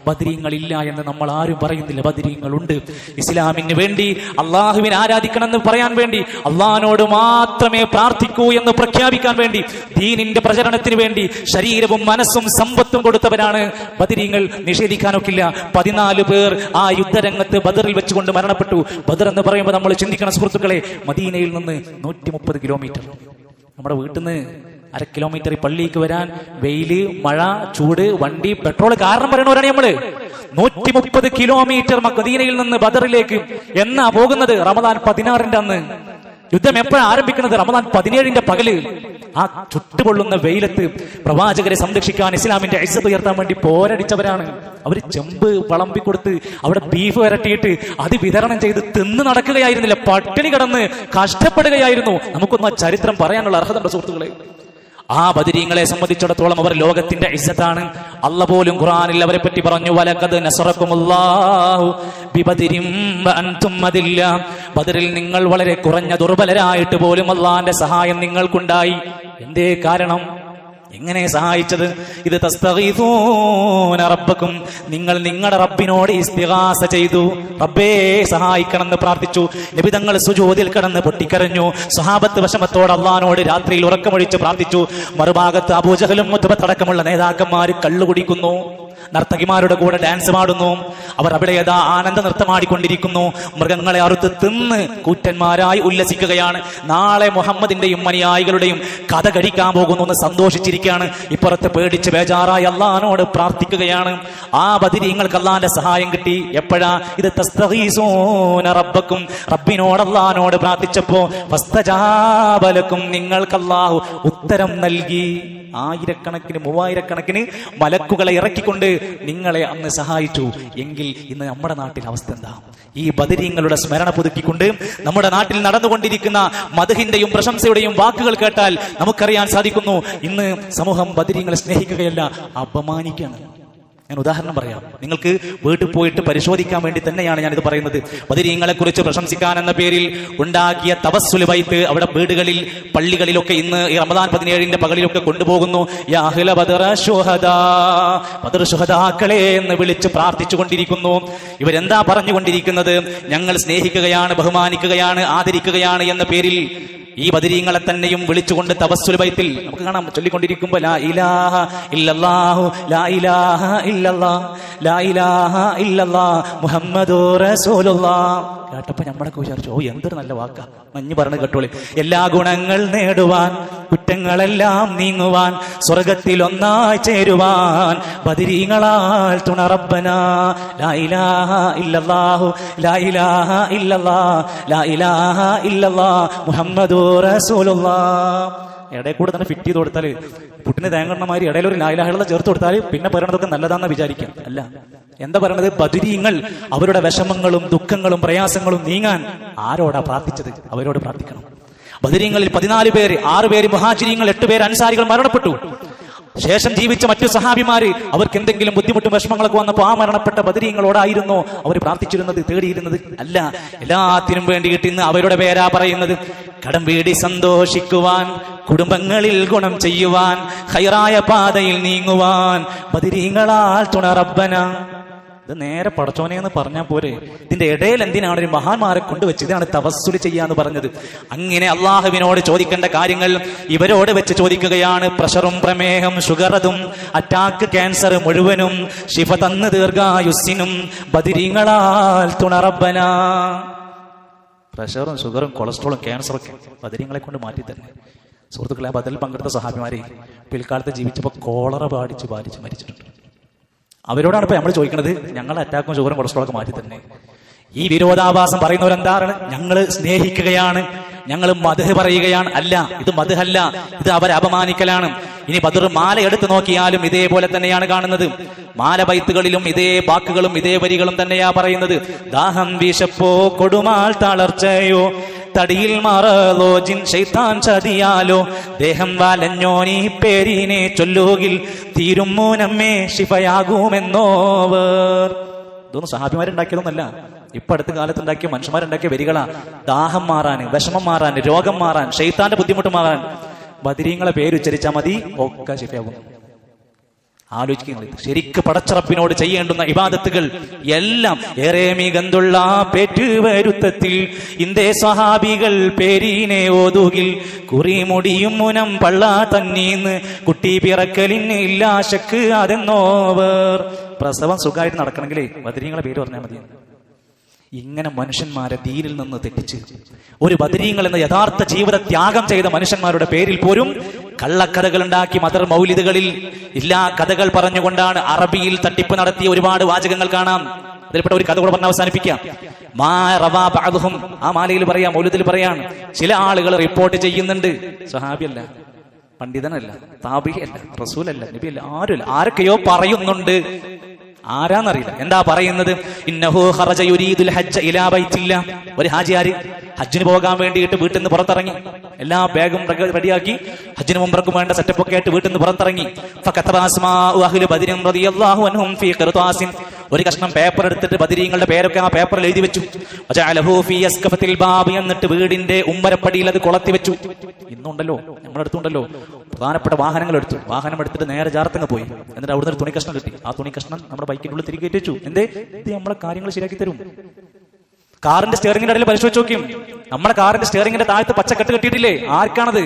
ബദരീങ്ങളില്ല എന്ന് നമ്മൾ ആരും പറയുന്നില്ല ബദരീങ്ങളുണ്ട് ഇസ്ലാമിന് വേണ്ടി അള്ളാഹുവിനെ ആരാധിക്കണമെന്ന് പറയാൻ വേണ്ടി അള്ളാഹിനോട് മാത്രമേ പ്രാർത്ഥിക്കൂ എന്ന് പ്രഖ്യാപിക്കാൻ വേണ്ടി ദീനിന്റെ പ്രചരണത്തിന് വേണ്ടി ശരീരവും മനസ്സും സമ്പത്തും കൊടുത്തവരാണ് ബദരീങ്ങൾ നിഷേധിക്കാനൊക്കില്ല പതിനാല് പേർ ആ യുദ്ധരംഗത്ത് ബദറിൽ വെച്ചുകൊണ്ട് മരണപ്പെട്ടു ബദർ എന്ന് പറയുമ്പോൾ നമ്മൾ ചിന്തിക്കണം സുഹൃത്തുക്കളെ മദീനയിൽ നിന്ന് നൂറ്റി മുപ്പത് കിലോമീറ്റർ നമ്മുടെ വീട്ടിൽ നിന്ന് അര കിലോമീറ്റർ ഈ പള്ളിക്ക് വരാൻ വെയില് മഴ ചൂട് വണ്ടി പെട്രോൾ കാരണം പറയണവരാണ് നമ്മള് നൂറ്റി മുപ്പത് കിലോമീറ്റർ മദീനയിൽ നിന്ന് ബദറിലേക്ക് എന്നാ പോകുന്നത് റമദാൻ പതിനാറിന്റെ അന്ന് യുദ്ധം എപ്പോഴാണ് ആരംഭിക്കുന്നത് റമദാൻ പതിനേഴിന്റെ പകല് ആ ചുട്ടുപൊള്ളുന്ന വെയിലത്ത് പ്രവാചകരെ സംരക്ഷിക്കാൻ ഇസ്ലാമിന്റെ ഐസത്ത് ഉയർത്താൻ വേണ്ടി പോരടിച്ചവരാണ് അവര് ചെമ്പ് വളമ്പി കൊടുത്ത് അവിടെ ബീഫ് വരട്ടിയിട്ട് അത് വിതരണം ചെയ്ത് തിന്ന് നടക്കുകയായിരുന്നില്ല പട്ടിണി കിടന്ന് കഷ്ടപ്പെടുകയായിരുന്നു നമുക്കൊന്നും ആ ചരിത്രം പറയാനുള്ള അർഹതയുണ്ട് സുഹൃത്തുക്കളെ ആ ബദിരീങ്ങളെ സംബന്ധിച്ചിടത്തോളം അവർ ലോകത്തിന്റെ ഇസ്സത്താണ് അല്ല പോലും ഖുറാനിൽ അവരെ പറ്റി പറഞ്ഞു വലക്കത് നസറക്കുമുല്ലാഹു ബിബദിരിം വഅൻതും അതില്ല ബദറിൽ നിങ്ങൾ വളരെ കുറഞ്ഞ ദുർബലരായിട്ട് പോലും അള്ളാന്റെ സഹായം നിങ്ങൾക്കുണ്ടായി എന്തേ കാരണം എങ്ങനെ സഹായിച്ചത് ഇത് തസ്തഗീസൂന റബ്ബക്കും നിങ്ങൾ നിങ്ങളുടെ റബ്ബിനോട് ഇസ്തിഗാസ ചെയ്തു റബ്ബേ സഹായിക്കണമെന്ന് പ്രാർത്ഥിച്ചു നിബിതങ്ങൾ സുജോതിൽ കിടന്ന് പൊട്ടിക്കരഞ്ഞു സ്വഹാബത്ത് വശമത്തോട് അള്ളഹാനോട് രാത്രിയിൽ ഉറക്കമൊഴിച്ച് പ്രാർത്ഥിച്ചു മറുഭാഗത്ത് അബൂജഹലും മുത്തബത്തടക്കമുള്ള നേതാക്കന്മാർ കള്ളു കുടിക്കുന്നു നർത്തകിമാരുടെ കൂടെ ഡാൻസ് പാടുന്നു അവർ അവിടെ യഥാ ആനന്ദ നൃത്തമാടിക്കൊണ്ടിരിക്കുന്നു മൃഗങ്ങളെ അറുത്ത് തിന്ന് കൂറ്റന്മാരായി ഉല്ലസിക്കുകയാണ് നാളെ മുഹമ്മദിന്റെയും അനുയായികളുടെയും കഥ കഴിക്കാൻ പോകുന്നു എന്ന് സന്തോഷിച്ചിരിക്കുകയാണ് ഇപ്പുറത്ത് പേടിച്ച് ബേജാറായി അള്ളഹാനോട് പ്രാർത്ഥിക്കുകയാണ് ആ ബദിരീങ്ങൾക്ക് അള്ളാന്റെ സഹായം കിട്ടി എപ്പോഴാ ഇത് തസ്തഗീസൂന റബ്ബക്കും റബ്ബിനോട് അള്ളഹാനോട് പ്രാർത്ഥിച്ചപ്പോ ഫസ്തജാബലക്കും നിങ്ങൾക്ക് അള്ളാഹു ഉത്തരം നൽകി ആയിരക്കണക്കിന് മൂവായിരക്കണക്കിന് മലക്കുകളെ ഇറക്കിക്കൊണ്ട് നിങ്ങളെ അന്ന് സഹായിച്ചു എങ്കിൽ ഇന്ന് നമ്മുടെ നാട്ടിൽ അവസ്ഥ എന്താ ഈ ബദരീങ്ങളുടെ സ്മരണ പുതുക്കിക്കൊണ്ട് നമ്മുടെ നാട്ടിൽ നടന്നുകൊണ്ടിരിക്കുന്ന മധുഹിന്റെയും പ്രശംസയുടെയും വാക്കുകൾ കേട്ടാൽ നമുക്കറിയാൻ സാധിക്കുന്നു ഇന്ന് സമൂഹം ബദരീങ്ങളെ സ്നേഹിക്കുകയല്ല അപമാനിക്കുകയാണ് ഞാൻ ഉദാഹരണം പറയാം നിങ്ങൾക്ക് വീട്ടിൽ പോയിട്ട് പരിശോധിക്കാൻ വേണ്ടി തന്നെയാണ് ഞാനിത് പറയുന്നത് ബദിരീങ്ങളെ കുറിച്ച് പ്രശംസിക്കാൻ എന്ന പേരിൽ ഉണ്ടാക്കിയ തപസ്സുല് വൈത്ത് അവിടെ വീടുകളിൽ പള്ളികളിലൊക്കെ ഇന്ന് ഈ റമദാൻ പതിനേഴിന്റെ പകലിലൊക്കെ കൊണ്ടുപോകുന്നു യാ അഹ്ല ബദറ ശുഹദാ. ബദർ ശുഹദാക്കളെ എന്ന് വിളിച്ച് പ്രാർത്ഥിച്ചു കൊണ്ടിരിക്കുന്നു ഇവരെന്താ പറഞ്ഞുകൊണ്ടിരിക്കുന്നത് ഞങ്ങൾ സ്നേഹിക്കുകയാണ് ബഹുമാനിക്കുകയാണ് ആദരിക്കുകയാണ് എന്ന പേരിൽ ഈ ബദിരീങ്ങളെ തന്നെയും വിളിച്ചുകൊണ്ട് തവസ്സുൽ ബൈത്തിൽ നമുക്ക് കാണാം ചൊല്ലിക്കൊണ്ടിരിക്കുമ്പോ ലാ ഇലാഹ ഇല്ലല്ലാഹു ലാ ഇലാഹ ഇല്ലല്ലാ ലാ ഇലാഹ ഇല്ലല്ലാ മുഹമ്മദു റസൂലുള്ളാഹ് കേട്ടപ്പോ നമ്മളൊക്കെ വിചാരിച്ചു ഓ എന്തൊരു നല്ല വാക്കാ മഞ്ഞ് പറഞ്ഞു കേട്ടോളി എല്ലാ ഗുണങ്ങൾ നേടുവാൻ കുറ്റങ്ങളെല്ലാം നീങ്ങുവാൻ സ്വർഗത്തിൽ ഒന്നായി ചേരുവാൻ ബദിരീങ്ങളാൽ തുണറബ്ബന ലാ ഇലാഹ ഇല്ലല്ലാഹു ലാ ഇലാഹ ഇല്ലല്ലാ ലാ ഇലാഹ ഇല്ലല്ലാ മുഹമ്മദു റസൂലുള്ളാഹ് ഇടയിൽ കൂടെ തന്നെ ഫിറ്റ് ചെയ്ത് കൊടുത്താൽ പുട്ടിന് തേങ്ങണ മാതിരി ഇടയിൽ ഒരു ലായിലാഹുള്ള ചേർത്ത് കൊടുത്താൽ പിന്നെ പറയണതൊക്കെ നല്ലതാണെന്ന് വിചാരിക്കാം അല്ല എന്താ പറയണത് ബദുരീങ്ങൾ അവരുടെ വിഷമങ്ങളും ദുഃഖങ്ങളും പ്രയാസങ്ങളും നീങ്ങാൻ ആരോടാ പ്രാർത്ഥിച്ചത് അവരോട് പ്രാർത്ഥിക്കണം ബദരീങ്ങളിൽ പതിനാല് പേര് ആറ് പേര് മുഹാചിരിങ്ങൾ എട്ട് പേര് അൻസാരികൾ മരണപ്പെട്ടു ശേഷം ജീവിച്ച മറ്റു സഹാബിമാര് അവർക്ക് എന്തെങ്കിലും ബുദ്ധിമുട്ടും വിഷമങ്ങളൊക്കെ വന്നപ്പോൾ ആ മരണപ്പെട്ട ബദരീങ്ങളോടായിരുന്നോ അവർ പ്രാർത്ഥിച്ചിരുന്നത് തേടിയിരുന്നത് അല്ല എല്ലാത്തിനും വേണ്ടിയിട്ട് ഇന്ന് അവരുടെ പേരാ പറയുന്നത് കടം വീടി സന്തോഷിക്കുവാൻ കുടുംബങ്ങളിൽ ഗുണം ചെയ്യുവാൻ ഹൈറായ പാതയിൽ നീങ്ങുവാൻ ബദരീങ്ങളാൽ തുണറബ്ബന ഇത് നേരെ പടച്ചോനെ എന്ന് പറഞ്ഞാൽ പോരെ ഇതിന്റെ ഇടയിൽ എന്തിനാണ് ഒരു മഹാന്മാരെ കൊണ്ടുവച്ച് ഇതാണ് തവസ്സുല് ചെയ്യാന്ന് പറഞ്ഞത് അങ്ങനെ അള്ളാഹുവിനോട് ചോദിക്കേണ്ട കാര്യങ്ങൾ ഇവരോട് വെച്ച് ചോദിക്കുകയാണ് പ്രഷറും പ്രമേഹം ഷുഗറതും അറ്റാക്ക് ക്യാൻസർ മുഴുവനും ശിഫ തന്ന് ദീർഘായുസ്സിനും ബദിരിങ്ങളാൽ തുണറബന പ്രഷറും ഷുഗറും കൊളസ്ട്രോളും ക്യാൻസറൊക്കെ ബദിരിങ്ങളെ കൊണ്ട് മാറ്റി തന്നെ സുഹൃത്തുക്കളെ ബദൽ പങ്കെടുത്ത സഹാബിമാരെ പിൽക്കാലത്ത് ജീവിച്ചപ്പോൾ കോളറ ബാധിച്ച് ബാധിച്ച് മരിച്ചിട്ടുണ്ട് അവരോടാണ് ഇപ്പൊ നമ്മൾ ചോദിക്കുന്നത് ഞങ്ങൾ അറ്റാക്കും ഷുഗറും കൊളസ്ട്രോളൊക്കെ മാറ്റി തന്നെ ഈ വിരോധാഭാസം പറയുന്നവരെന്താണ് ഞങ്ങൾ സ്നേഹിക്കുകയാണ് ഞങ്ങൾ മധു പറയുകയാണ് അല്ല ഇത് മധുഹല്ല ഇത് അവരെ അപമാനിക്കലാണ് ഇനി ബദർ മാല എടുത്തു നോക്കിയാലും ഇതേപോലെ തന്നെയാണ് കാണുന്നത് മാല ബൈത്തുകളിലും ഇതേ വാക്കുകളും ഇതേ വരികളും തന്നെയാ പറയുന്നത് ദാഹം വിശപ്പോ കൊടുമാൾ തളർച്ചയോ തടിയിൽ മറലോ ജിൻ ശൈത്താൻ ചതിയാലോ ദേഹം വലഞ്ഞോനീ പേരിനെ ചൊല്ലുകിൽ തീരും മൂനമ്മേ ശിഫയാകുമെന്നോവർ ഇതൊന്നും സഹാബിമാരുണ്ടാക്കിയതൊന്നല്ല ഇപ്പൊ അടുത്ത കാലത്ത് ഉണ്ടാക്കിയ മനുഷ്യന്മാരുണ്ടാക്കിയ വരികളാ ദാഹം മാറാൻ വിഷമം മാറാൻ രോഗം മാറാൻ ഷെയ്ത്താന്റെ ബുദ്ധിമുട്ട് മാറാൻ ബദിരീങ്ങളെ പേരുച്ചരിച്ചാൽ മതി ഒക്കെ ശിഫയാകും ആലോചിക്കുന്നത് ശരിക്ക് പടച്ചറപ്പിനോട് ചെയ്യേണ്ടുന്ന ഇബാദത്തുകൾ എല്ലാം ഏറെ മികന്തുള്ള പേറ്റുവരുത്തത്തിൽ ഇന്ത്യ സ്വഹാബികൾ പേരീനെ ഓതുകിൽ കുറിമുടിയും മുനം പള്ള തന്നീന്ന് കുട്ടി പിറക്കലിന് ഇല്ല ശക്ക് അതെന്നോവർ പ്രസവം സുഖമായിട്ട് നടക്കണമെങ്കിലേ ബദരീങ്ങളെ പേര് പറഞ്ഞാൽ മതി ഇങ്ങനെ മനുഷ്യന്മാരെ ദീനിൽ നിന്ന് തെറ്റിച്ച് ഒരു ബദരീങ്ങൾ എന്ന യഥാർത്ഥ ജീവിത ത്യാഗം ചെയ്ത മനുഷ്യന്മാരുടെ പേരിൽ പോലും കള്ളക്കഥകൾ ഉണ്ടാക്കി മദർ മൗലിദുകളിൽ എല്ലാ കഥകൾ പറഞ്ഞുകൊണ്ടാണ് അറബിയിൽ തട്ടിപ്പ് നടത്തിയ ഒരുപാട് വാചകങ്ങൾ കാണാം അതിൽപ്പെട്ട ഒരു കഥ കൂടെ പറഞ്ഞ് അവസാനിപ്പിക്കാം മാ റവാ ബഅദുഹും ആ മാലയിൽ പറയാം മൗലിദിൽ പറയാണ് ചില ആളുകൾ റിപ്പോർട്ട് ചെയ്യുന്നുണ്ട് സ്വഹാബിയല്ല പണ്ഡിതനല്ല താപികയല്ല റസൂലല്ല നബിയല്ല ആരുമല്ല ആരൊക്കെയോ പറയുന്നുണ്ട് ആരാന്നറിയില്ല എന്താ പറയുന്നത് ഇന്നഹു ഖറജ യുരീദുൽ ഹജ്ജ ഇലാ ബൈത്തില്ല ഒരു ഹാജിയാര് ഹജ്ജിന് പോകാൻ വേണ്ടിയിട്ട് വീട്ടിൽ നിന്ന് പുറത്തിറങ്ങി എല്ലാ ബാഗും റെഗ- റെഡിയാക്കി ഹജ്ജിന് മുമ്പർക്കും വേണ്ട സെറ്റപ്പ് ഒക്കെ ആയിട്ട് വീട്ടിൽ നിന്ന് പുറത്തിറങ്ങി ഫകതബ അസ്മാഉ അഹ്ലി ബദരിൻ റളിയല്ലാഹു അൻഹും ഫീ ഖിർതാസിൻ ഒരു കഷ്ണം പേപ്പർ എടുത്തിട്ട് ബദരീങ്ങളുടെ പേരൊക്കെ ആ പേപ്പറിൽ എഴുതി വെച്ചു വജഅലഹു ഫീ യസ്കഫത്തിൽ ബാബ് എന്നിട്ട് വീടിന്റെ ഉമ്മരപ്പടിയിൽ അത് കൊളത്തി വെച്ചു ഇന്നുണ്ടല്ലോ നമ്മുടെ അടുത്തുണ്ടല്ലോ പ്രധാനപ്പെട്ട വാഹനങ്ങൾ എടുത്തു വാഹനം എടുത്തിട്ട് നേരെ ജാറത്തങ്ങ് പോയി എന്നിട്ട് അവിടുന്ന് ഒരു തുണി കഷ്ണം കിട്ടി ആ തുണി കഷ്ണം നമ്മുടെ ബൈക്കിന്റെ ഉള്ളിൽ തിരികെ വെച്ചു എന്തേ ഇത് നമ്മളെ കാര്യങ്ങൾ ശരിയാക്കി തരും കാറിന്റെ സ്റ്റിയറിംഗിന്റെ ഇടയിൽ പരിശോധിച്ച് നോക്കും നമ്മുടെ കാറിന്റെ സ്റ്റിയറിംഗിന്റെ താഴത്ത് പച്ചക്കെട്ട് കെട്ടിയിട്ടില്ലേ ആർക്കാണത്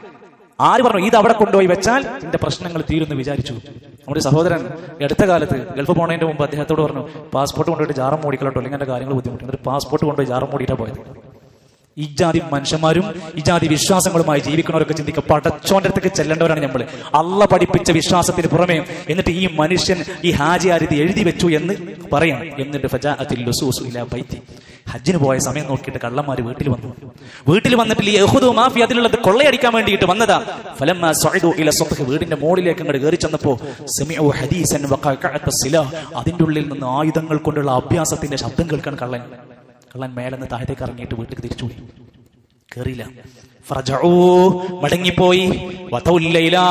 ആര് പറഞ്ഞു ഇത് അവിടെ കൊണ്ടുപോയി വെച്ചാൽ എന്റെ പ്രശ്നങ്ങൾ തീരുമെന്ന് വിചാരിച്ചു നമ്മുടെ സഹോദരൻ ഈ അടുത്ത കാലത്ത് ഗൾഫ് പോണതിന്റെ മുമ്പ് അദ്ദേഹത്തോട് പറഞ്ഞു പാസ്പോർട്ട് കൊണ്ടുപോയിട്ട് ജാറം മൂടിക്കളട്ടോ അല്ലെങ്കിൽ എന്റെ കാര്യങ്ങൾ ബുദ്ധിമുട്ട് എന്നിട്ട് പാസ്പോർട്ട് കൊണ്ടുപോയി ജാറം മൂടിയിട്ടാ പോയത് ഈ ജാതി മനുഷ്യന്മാരും ഈ ജാതി വിശ്വാസങ്ങളുമായി ജീവിക്കുന്നവരൊക്കെ ചിന്തിക്കുക പടച്ചോന്റെ അടുത്തേക്ക് ചെല്ലേണ്ടവരാണ് നമ്മൾ അള്ള പഠിപ്പിച്ച വിശ്വാസത്തിന് പുറമെ എന്നിട്ട് ഈ മനുഷ്യൻ ഈ ഹാജിയാർ ഇത് എഴുതി വെച്ചു എന്ന് പറയാം എന്നിട്ട് ഫജാഅത്തിൽ ലുസൂസു ഇലാ ബൈത്തി ഹജ്ജിന് പോയ സമയം നോക്കിയിട്ട് കള്ളന്മാര് വീട്ടിൽ വന്നു വീട്ടിൽ വന്നിട്ട് ഈ യഹൂദു മാഫി അതിലുള്ളത് കൊള്ളയടിക്കാൻ വേണ്ടിയിട്ട് വന്നതാ ഫലമ്മ സ്വഅദു ഇല സ്വത്ത്ഹ് വീടിന്റെ മോളിലേക്ക് അങ്ങോട്ട് കയറി ചെന്നപ്പോ സമിഉ ഹദീസൻ വഖഅഅത സിലാ അതിന്റെ ഉള്ളിൽ നിന്ന് ആയുധങ്ങൾ കൊണ്ടുള്ള അഭ്യാസത്തിന്റെ ശബ്ദം കേൾക്കാൻ കള്ളൻ കള്ളൻ മേലെന്ന് താഴത്തേക്ക് ഇറങ്ങിയിട്ട് വീട്ടിൽ തിരിച്ചു പോയി കേറിയില്ല ഫറജഊ മടങ്ങിപ്പോയി വതൗല്ലൈലാ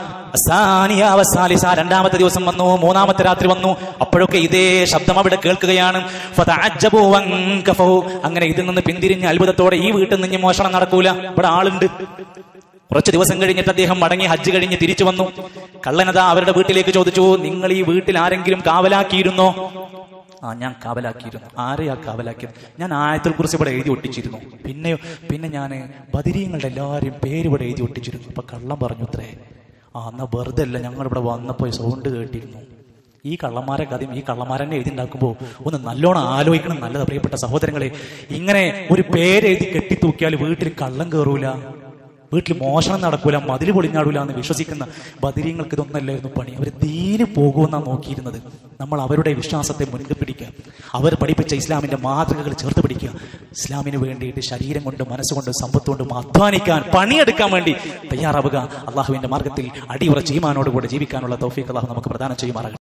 അസാനിയ വസാലിസ രണ്ടാമത്തെ ദിവസം വന്നു മൂന്നാമത്തെ രാത്രി വന്നു അപ്പോഴൊക്കെ ഇതേ ശബ്ദം അവിടെ കേൾക്കുകയാണ് ഫതഅജ്ജബു വൻകഫു അങ്ങനെ ഇതിൽ നിന്ന് പിന്തിരിഞ്ഞ് അത്ഭുതത്തോടെ ഈ വീട്ടിൽ നിന്ന് ഇനി മോഷണം നടക്കൂല ഇവിടെ ആളുണ്ട് കുറച്ച് ദിവസം കഴിഞ്ഞിട്ട് അദ്ദേഹം മടങ്ങി ഹജ്ജ് കഴിഞ്ഞ് തിരിച്ചു വന്നു കള്ളനത അവരുടെ വീട്ടിലേക്ക് ചോദിച്ചു നിങ്ങൾ ഈ വീട്ടിൽ ആരെങ്കിലും കാവലാക്കിയിരുന്നോ ആ ഞാൻ കാവലാക്കിയിരുന്നു ആരെയാ കാവലാക്കിയത് ഞാൻ ആയത്തിൽ കുറിച്ച് ഇവിടെ എഴുതി ഒട്ടിച്ചിരുന്നു പിന്നെ പിന്നെ ഞാൻ ബദിരീങ്ങളുടെ എല്ലാവരും പേര് ഇവിടെ എഴുതി ഒട്ടിച്ചിരുന്നു അപ്പൊ കള്ളം പറഞ്ഞു അത്രേ ആ എന്നാ വെറുതെ അല്ല ഞങ്ങൾ ഇവിടെ വന്നപ്പോൾ സൗണ്ട് കേട്ടിരുന്നു ഈ കള്ളന്മാരെ കഥയും ഈ കള്ളന്മാരെന്നെ എഴുതി ഉണ്ടാക്കുമ്പോൾ ഒന്ന് നല്ലോണം ആലോചിക്കണം നല്ലത് പ്രിയപ്പെട്ട സഹോദരങ്ങളെ ഇങ്ങനെ ഒരു പേരെഴുതി കെട്ടിത്തൂക്കിയാൽ വീട്ടിൽ കള്ളം കയറൂല വീട്ടിൽ മോഷണം നടക്കൂല മതിൽ പൊളിഞ്ഞാടൂല എന്ന് വിശ്വസിക്കുന്ന ബദിരീങ്ങൾക്ക് ഇതൊന്നല്ലായിരുന്നു പണി അവർ ദീന് പോകുമെന്നാണ് നോക്കിയിരുന്നത് നമ്മൾ അവരുടെ വിശ്വാസത്തെ മുൻകി പിടിക്കുക അവർ പഠിപ്പിച്ച ഇസ്ലാമിന്റെ മാതൃകകൾ ചേർത്ത് പിടിക്കുക ഇസ്ലാമിന് വേണ്ടിയിട്ട് ശരീരം കൊണ്ട് മനസ്സുകൊണ്ട് സമ്പത്ത് കൊണ്ടും അധ്വാനിക്കാൻ പണിയെടുക്കാൻ വേണ്ടി തയ്യാറാവുക അള്ളാഹുവിന്റെ മാർഗത്തിൽ അടിയുറ ചീമാനോടുകൂടെ ജീവിക്കാനുള്ള തൗഫീഖ് അള്ളാഹു നമുക്ക് പ്രദാനം ചെയ്യുമാറാകട്ടെ